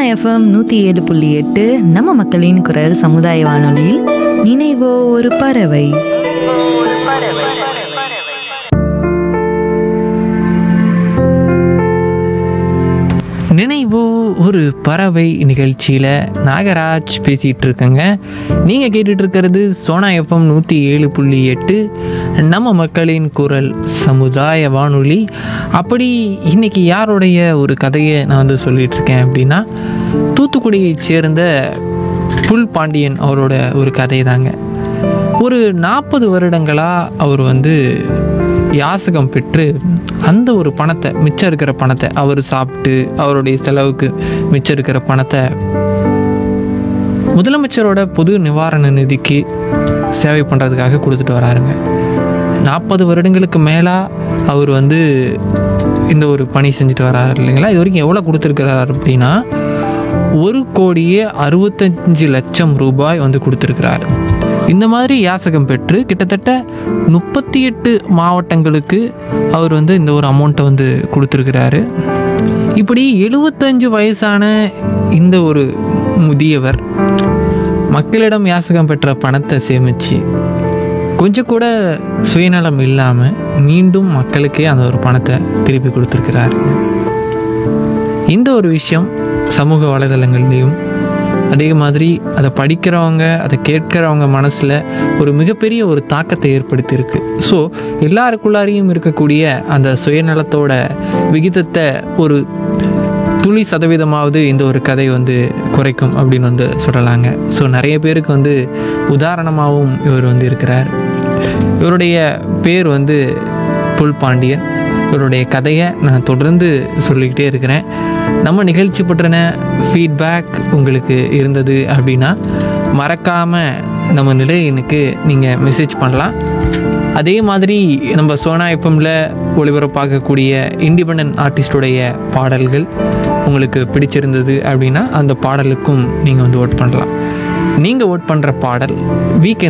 FM நூற்றி ஏழு புள்ளி எட்டு நம்ம மக்களின் குரல் சமுதாய வானொலியில் நினைவோ ஒரு பறவை நினைவோ ஒரு பறவை நிகழ்ச்சியில் நாகராஜ் பேசிகிட்டு இருக்கேங்க நீங்கள் கேட்டுட்டு இருக்கிறது சோனா எஃப்எம் நூற்றி ஏழு புள்ளி எட்டு நம்ம மக்களின் குரல் சமுதாய வானொலி அப்படி இன்னைக்கு யாருடைய ஒரு கதையை நான் வந்து சொல்லிட்டு இருக்கேன் அப்படின்னா தூத்துக்குடியைச் சேர்ந்த புல் பாண்டியன் அவரோட ஒரு கதை தாங்க ஒரு நாற்பது வருடங்களாக அவர் வந்து யாசகம் பெற்று அந்த ஒரு பணத்தை மிச்சம் இருக்கிற பணத்தை அவர் சாப்பிட்டு அவருடைய செலவுக்கு மிச்சம் இருக்கிற பணத்தை முதலமைச்சரோட பொது நிவாரண நிதிக்கு சேவை பண்ணுறதுக்காக கொடுத்துட்டு வராருங்க நாற்பது வருடங்களுக்கு மேலாக அவர் வந்து இந்த ஒரு பணி செஞ்சுட்டு வராரு இல்லைங்களா இது வரைக்கும் எவ்வளோ கொடுத்துருக்கிறார் அப்படின்னா ஒரு கோடியே அறுபத்தஞ்சு லட்சம் ரூபாய் வந்து கொடுத்துருக்கிறாரு இந்த மாதிரி யாசகம் பெற்று கிட்டத்தட்ட முப்பத்தி எட்டு மாவட்டங்களுக்கு அவர் வந்து இந்த ஒரு அமௌண்ட்டை வந்து கொடுத்துருக்கிறாரு இப்படி எழுபத்தஞ்சு வயசான இந்த ஒரு முதியவர் மக்களிடம் யாசகம் பெற்ற பணத்தை சேமித்து கொஞ்சம் கூட சுயநலம் இல்லாமல் மீண்டும் மக்களுக்கே அந்த ஒரு பணத்தை திருப்பி கொடுத்துருக்கிறாருங்க இந்த ஒரு விஷயம் சமூக வலைதளங்கள்லேயும் அதே மாதிரி அதை படிக்கிறவங்க அதை கேட்குறவங்க மனசில் ஒரு மிகப்பெரிய ஒரு தாக்கத்தை ஏற்படுத்தியிருக்கு ஸோ எல்லாருக்குள்ளாரையும் இருக்கக்கூடிய அந்த சுயநலத்தோட விகிதத்தை ஒரு துளி சதவீதமாவது இந்த ஒரு கதை வந்து குறைக்கும் அப்படின்னு வந்து சொல்லலாங்க ஸோ நிறைய பேருக்கு வந்து உதாரணமாகவும் இவர் வந்து இருக்கிறார் இவருடைய பேர் வந்து புல் பாண்டியன் இவருடைய கதையை நான் தொடர்ந்து சொல்லிக்கிட்டே இருக்கிறேன் நம்ம நிகழ்ச்சி பற்றின ஃபீட்பேக் உங்களுக்கு இருந்தது அப்படின்னா மறக்காமல் நம்ம நிலையனுக்கு நீங்கள் மெசேஜ் பண்ணலாம் அதே மாதிரி நம்ம சோனா எஃப்எம்மில் ஒளிபரப்பாகக்கூடிய இண்டிபெண்ட் ஆர்டிஸ்டுடைய பாடல்கள் உங்களுக்கு பிடிச்சிருந்தது அப்படின்னா அந்த பாடலுக்கும் நீங்கள் வந்து ஓட் பண்ணலாம் நீங்கள் ஓட் பண்ணுற பாடல் வீக்கெண்ட்